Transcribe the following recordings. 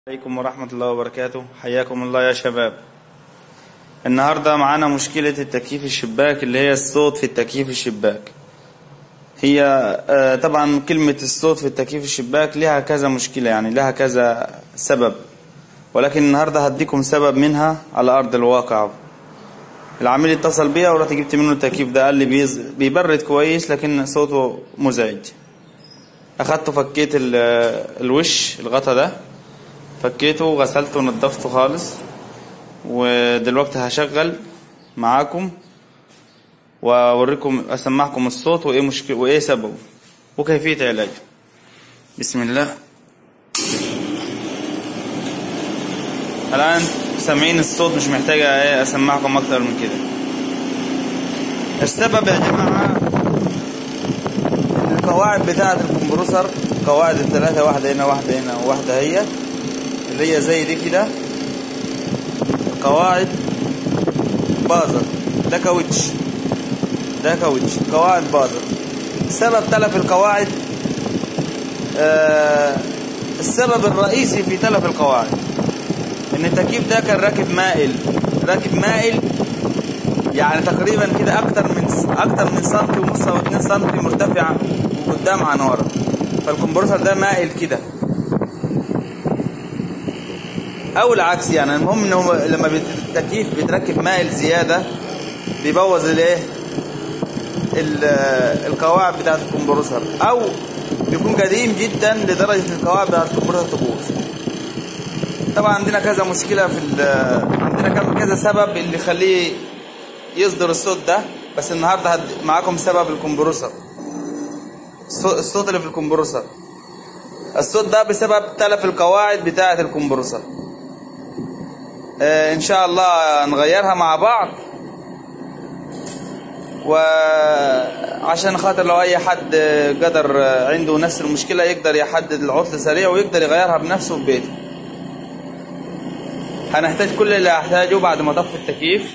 عليكم ورحمة الله وبركاته حياكم الله يا شباب النهاردة معانا مشكلة التكييف الشباك اللي هي الصوت في التكييف الشباك هي آه، طبعا كلمة الصوت في التكييف الشباك لها كذا مشكلة يعني لها كذا سبب ولكن النهاردة هديكم سبب منها على أرض الواقع العميل اتصل بيا ورحت جبت منه التكييف ده قال لي بيز- بيبرد كويس لكن صوته مزعج أخدته فكيت ال- الوش الغطا ده فكيته وغسلته ونضفته خالص ودلوقتي هشغل معاكم واوريكم اسمعكم الصوت وايه مشكلة وايه سببه وكيفية علاجه بسم الله الان سامعين الصوت مش محتاجة ايه اسمعكم اكتر من كده السبب يا جماعة إن القواعد بتاعة الكمبروسر قواعد الثلاثة واحدة هنا واحدة هنا وواحدة هي اللي هي زي دي كده القواعد باظت ده كاوتش ده كاوتش قواعد باظت سبب تلف القواعد آه السبب الرئيسي في تلف القواعد ان التكييف ده كان راكب مائل راكب مائل يعني تقريبا كده اكتر من اكتر من سنتي ونص او 2 سنتي مرتفع قدام عن ورا فالكمبرسور ده مائل كده او العكس يعني المهم ان هو لما بيت- التكييف بيتركب مائل زياده بيبوظ الايه ال- القواعد بتاعه الكمبرسور او بيكون قديم جدا لدرجه ان القواعد بتاعه الكمبرسور تبوظ طبعا عندنا كذا مشكله في ال- عندنا كم- كذا سبب اللي يخليه يصدر الصوت ده بس النهارده هد- معاكم سبب الكمبرسور الصوت الصوت اللي في الكمبرسور الصوت ده بسبب تلف القواعد بتاعه الكمبرسور آه، ان شاء الله نغيرها مع بعض وعشان خاطر لو اي حد قدر عنده نفس المشكله يقدر يحدد العطل سريع ويقدر يغيرها بنفسه في بيته هنحتاج كل اللي هحتاجه بعد ما اطفي التكييف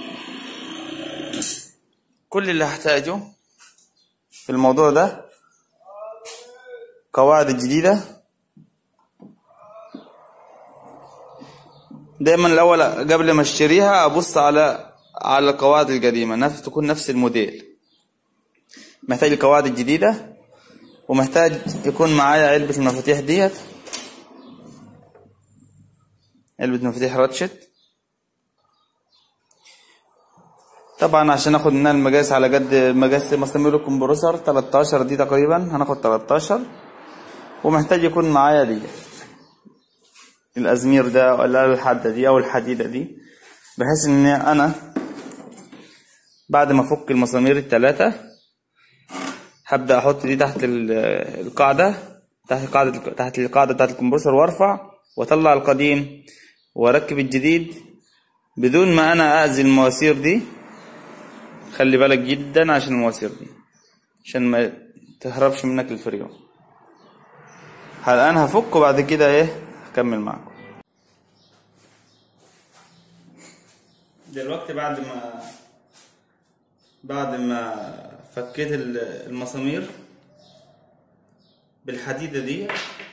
كل اللي هحتاجه في الموضوع ده قواعد الجديده دايما الاول قبل ما اشتريها ابص على على القواعد القديمه نفس تكون نفس الموديل محتاج القواعد الجديده ومحتاج يكون معايا علبه المفاتيح ديت علبه مفاتيح راتشت طبعا عشان اخد منها المقاس على قد مقاس مسامير الكمبرسور 13 دي تقريبا هناخد 13 ومحتاج يكون معايا دي الازمير ده ولا الحده دي او الحديده دي بحيث ان انا بعد ما افك المسامير الثلاثه هبدا احط دي تحت ال- القاعده تحت قاعده تحت القاعده بتاعت الكمبرسور وارفع واطلع القديم واركب الجديد بدون ما انا اذي المواسير دي خلي بالك جدا عشان المواسير دي عشان ما تهربش منك الفريون الان هفك وبعد كده ايه هكمل معاكم دلوقتي بعد ما بعد ما فكيت ال- المسامير بالحديدة دي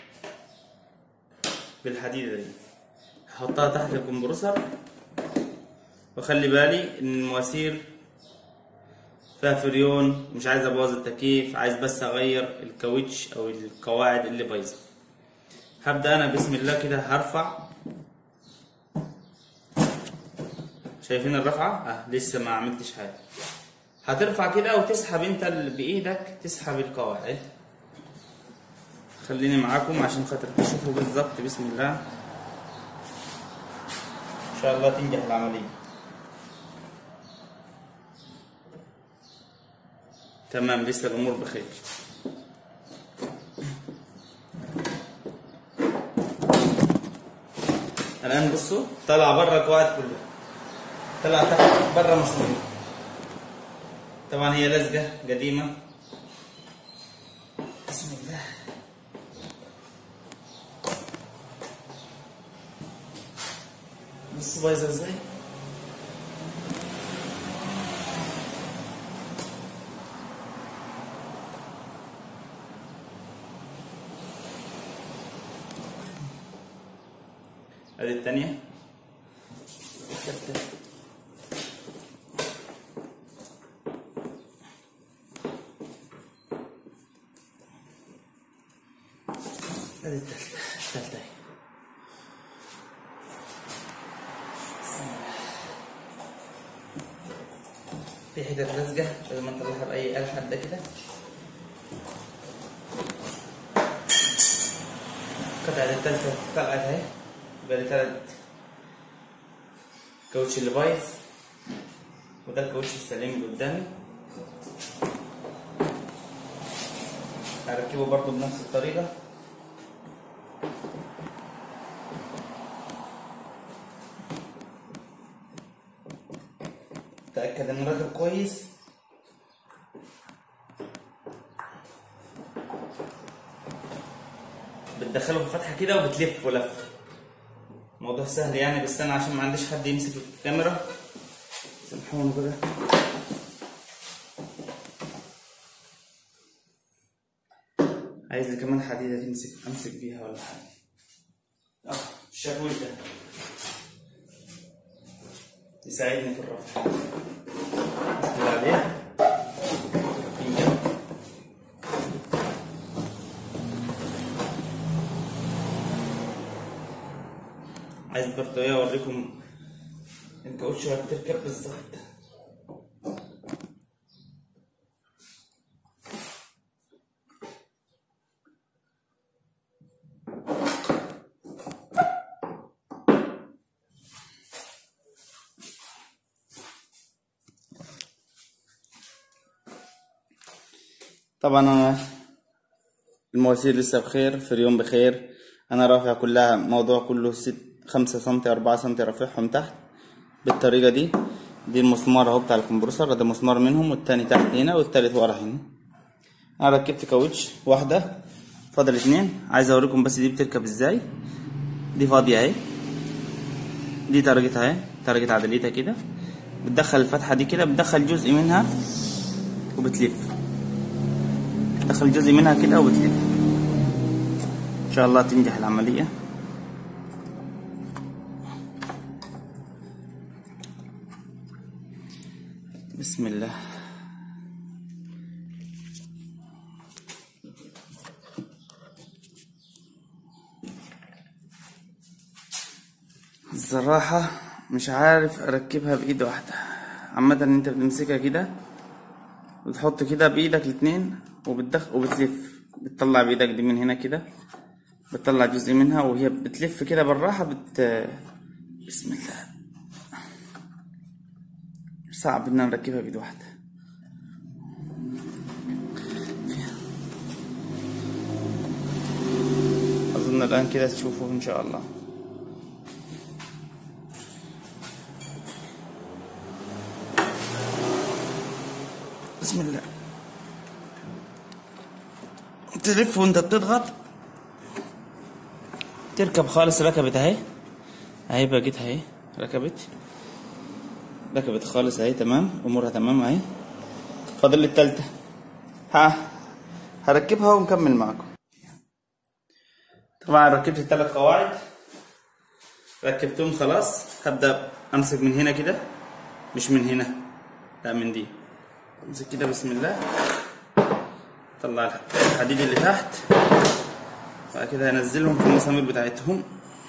بالحديدة دي هحطها تحت الكمبرسور واخلي بالي ان المواسير فيها فريون مش عايز ابوظ التكييف عايز بس اغير الكاوتش او القواعد اللي بايظه هبدا انا بسم الله كده هرفع شايفين الرفعه اه لسه ما عملتش حاجه هترفع كده وتسحب انت ال- بايدك تسحب القواعد خليني معاكم عشان خاطر تشوفوا بالظبط بسم الله ان شاء الله تنجح العمليه تمام لسه الامور بخير الان بصوا طلع بره القواعد كلها طلع تحت بره مسموم طبعا هي لزقه قديمه بسم الله بص بايظه ازاي ادي التانية ادي التالتة التالتة اهي في حتت لزجة لازم نطلعها بأي آلة حادة كده القطعة التالتة طلعت اهي يبقى لي تلات كاوتش اللي بايظ وده الكاوتش السليم اللي قدامي هركبه برضو بنفس الطريقة تأكد إنه راكب كويس بتدخله في الفتحة كده وبتلف ولف الموضوع سهل يعني بس أنا عشان ما عنديش حد يمسك الكاميرا سامحوني كده عايز لي كمان حديدة تمسك أمسك بيها ولا حاجة اه الشاكوش ده يساعدني في الرفع بسم الله عليه إياه. عايز برضه ايه اوريكم الكاوتش وهي بتركب بالظبط طبعا انا المواسير لسه بخير في اليوم بخير انا رافع كلها موضوع كله ست خمسة سنتي أربعة سنتي رافعهم تحت بالطريقة دي دي المسمار اهو بتاع الكمبرسور ده مسمار منهم والتاني تحت هنا والتالت ورا هنا انا ركبت كاوتش واحدة فاضل اتنين عايز اوريكم بس دي بتركب ازاي دي فاضية اهي دي درجتها اهي درجة عدليتها كده بتدخل الفتحة دي كده بتدخل جزء منها وبتلف تدخل جزء منها كده وبتلف ان شاء الله تنجح العملية بسم الله الصراحة مش عارف اركبها بايد واحدة عامة انت بتمسكها كده وتحط كده بايدك الاتنين وبتدخل وبتلف بتطلع بايدك دي من هنا كده بتطلع جزء منها وهي بتلف كده بالراحة بت بسم الله صعب ان نركبها بايد واحدة اظن الان كده تشوفوا ان شاء الله بسم الله تلف وانت بتضغط تركب خالص ركبت اهي اهي بقيتها اهي ركبت ركبت خالص اهي تمام امورها تمام اهي فاضل لي التالتة ها هركبها ونكمل معاكم طبعا ركبت الثلاث قواعد ركبتهم خلاص هبدأ امسك من هنا كده مش من هنا لا من دي امسك كده بسم الله طلع الحديد اللي تحت بعد كده هنزلهم في المسامير بتاعتهم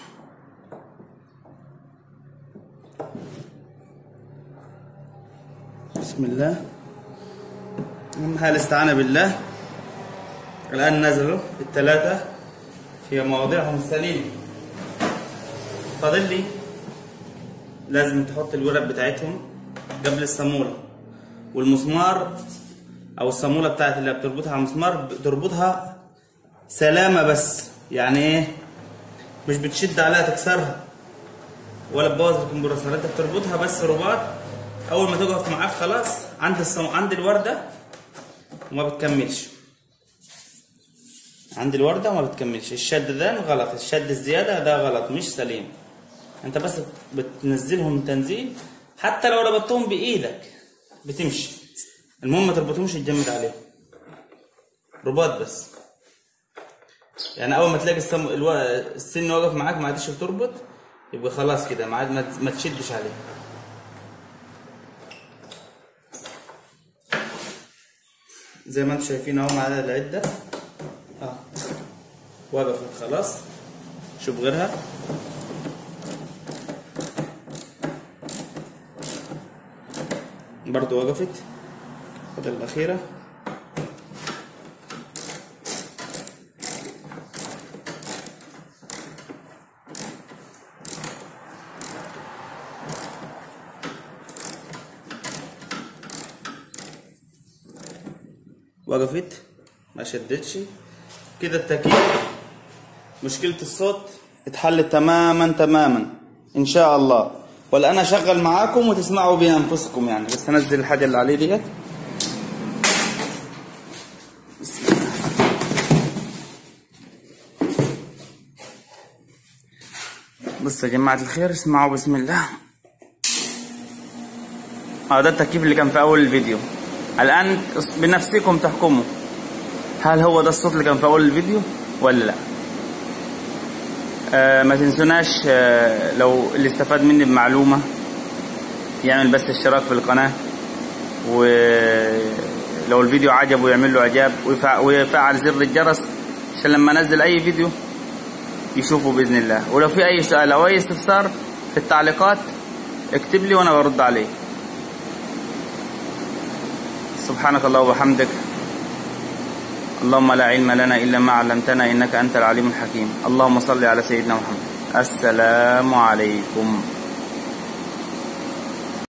بسم الله أهم حاجة الاستعانة بالله الآن نزلوا الثلاثة في مواضعهم السليمة فاضل لي لازم تحط الورق بتاعتهم قبل الصامولة والمسمار أو الصامولة بتاعت اللي بتربطها على المسمار بتربطها سلامة بس يعني إيه مش بتشد عليها تكسرها ولا تبوظ الكمبرسور انت بتربطها بس رباط اول ما تقف معاك خلاص عند الصم... عند الورده وما بتكملش عند الورده وما بتكملش الشد ده غلط الشد الزياده ده غلط مش سليم انت بس بتنزلهم تنزيل حتى لو ربطتهم بايدك بتمشي المهم ما تربطهمش تجمد عليهم رباط بس يعني اول ما تلاقي السم... الو... السن واقف معاك ما عادش بتربط يبقى خلاص كده ما عاد ما- ما تشدش عليه زي ما انتم شايفين اهو معانا العده اه وقفت خلاص شوف غيرها برضو وقفت خد الأخيرة وقفت ما شدتش كده التكييف مشكلة الصوت اتحلت تماما تماما ان شاء الله والان اشغل معاكم وتسمعوا بانفسكم يعني بس انزل الحاجة اللي عليه ديت بسم الله. بصوا يا جماعة الخير اسمعوا بسم الله اه ده التكييف اللي كان في اول الفيديو الان بنفسكم تحكموا هل هو ده الصوت اللي كان في اول الفيديو ولا لا آه ما تنسوناش آه لو اللي استفاد مني بمعلومة يعمل بس اشتراك في القناة ولو الفيديو عجبه يعمل له اعجاب ويفع- ويفعل زر الجرس عشان لما انزل اي فيديو يشوفوا باذن الله ولو في اي سؤال او اي استفسار في التعليقات اكتب لي وانا برد عليه سبحانك الله وبحمدك اللهم لا علم لنا إلا ما علمتنا إنك أنت العليم الحكيم اللهم صل على سيدنا محمد السلام عليكم